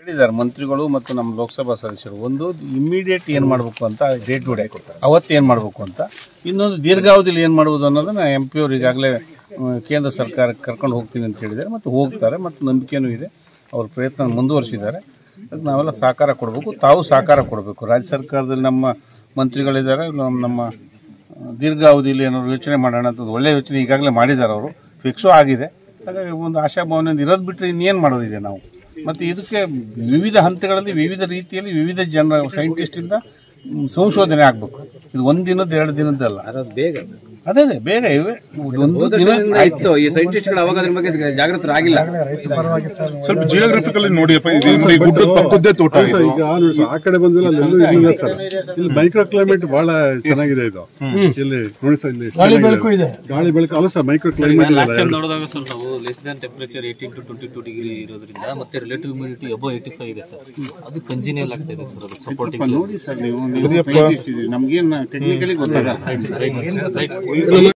ಹೇಳಿದ್ದಾರೆ ಮಂತ್ರಿಗಳು ಮತ್ತು ನಮ್ಮ ಲೋಕಸಭಾ ಸದಸ್ಯರು ಒಂದು ಇಮಿಡಿಯೇಟ್ ಏನು ಮಾಡಬೇಕು ಅಂತ ಡೇ ಟು ಡೇ ಅವತ್ತು ಏನು ಮಾಡಬೇಕು ಅಂತ ಇನ್ನೊಂದು ದೀರ್ಘಾವಧಿಯಲ್ಲಿ ಏನು ಮಾಡುವುದು ಅನ್ನೋದನ್ನ ಎಂ ಪಿ ಅವರು ಈಗಾಗಲೇ ಆ, ಕೇಂದ್ರ ಸರ್ಕಾರಕ್ಕೆ ಕರ್ಕೊಂಡು ಹೋಗ್ತೀನಿ ಅಂತ ಹೇಳಿದ್ದಾರೆ ಮತ್ತು ಹೋಗ್ತಾರೆ ಮತ್ತು ನಂಬಿಕೆನೂ ಇದೆ ಅವ್ರ ಪ್ರಯತ್ನ ಮುಂದುವರಿಸಿದ್ದಾರೆ ಅದಕ್ಕೆ ನಾವೆಲ್ಲ ಸಹಕಾರ ಕೊಡಬೇಕು ತಾವು ಸಹಕಾರ ಕೊಡಬೇಕು ರಾಜ್ಯ ಸರ್ಕಾರದಲ್ಲಿ ನಮ್ಮ ಮಂತ್ರಿಗಳಿದ್ದಾರೆ ನಮ್ಮ ನಮ್ಮ ದೀರ್ಘಾವಧಿಯಲ್ಲಿ ಏನಾದ್ರು ಯೋಚನೆ ಮಾಡೋಣ ಅಂತ ಒಂದು ಒಳ್ಳೆಯ ಯೋಚನೆ ಈಗಾಗಲೇ ಮಾಡಿದ್ದಾರೆ ಅವರು ಫಿಕ್ಸು ಆಗಿದೆ ಹಾಗಾಗಿ ಒಂದು ಆಶಾಭಾವನೆಯಿಂದ ಇರೋದು ಬಿಟ್ಟರೆ ಇನ್ನೇನು ಮಾಡೋದಿದೆ ನಾವು ಮತ್ತು ಇದಕ್ಕೆ ವಿವಿಧ ಹಂತಗಳಲ್ಲಿ ವಿವಿಧ ರೀತಿಯಲ್ಲಿ ವಿವಿಧ ಜನರ ಸೈಂಟಿಸ್ಟಿಂದ ಮ್, ಸಂಶೋಧನೆ ಆಗಬೇಕು ಇದು ಒಂದು ದಿನದ ಎರಡು ದಿನದ್ದಲ್ಲ ಬೇಗ ಅದೇ ಅದೇ ಬೇಗ ಇವೆ ಒಂದು ದಿನ ಆಯ್ತು ಈ ಸೈಂಟಿಸ್ಟ್ಗಳು ಅವಾಗ ಅದ್ರ ಬಗ್ಗೆ ಜಾಗೃತರಾಗಿಲ್ಲ ಸ್ವಲ್ಪ ಜಿಯೋಗ್ರಫಿಕಲಿ ನೋಡಿಯಪ್ಪ ಇದು ನೋಡಿ ಗುಡ್ಡದ ಪಕ್ಕದ್ದೇ ತೋಟ ಇದು. ಈಗ ನೋಡಿ ಸರ್, ಆ ಕಡೆ ಬಂದ್ಮೇಲೆ ಅಲ್ಲೆಲ್ಲೂ ಏನಿಲ್ಲ ಸರ್ ಇಲ್ಲಿ ಮೈಕ್ರೋ ಕ್ಲೈಮೇಟ್ ಬಹಳ ಚೆನ್ನಾಗಿದೆ ಇದು ಇಲ್ಲಿ ನೋಡಿ ಸರ್ ಇಲ್ಲಿ ಗಾಳಿ ಬೆಳಕು ಇದೆ ಗಾಳಿ ಬೆಳಕು ಅಲ್ಲ sir micro climate last time ನೋಡಿದಾಗ ಸರ್ ನಾವು less than temperature eighteen to twenty two degree ಇರೋದ್ರಿಂದ ಮತ್ತೆ relative humidity above eighty five ಇದೆ ಸರ್ ಅದು ಕಂಜಿನಿಯಲ್ ಆಗ್ತಾ ಇದೆ ಸರ್ ಅದು ಸಪೋರ್ಟಿಂಗ್ ನೋಡಿ ಸರ್ ನೀವು ನಮಗೇನು ಟೆಕ್ನಿಕಲಿ ಗೊತ್ತಾಗಲ್ಲ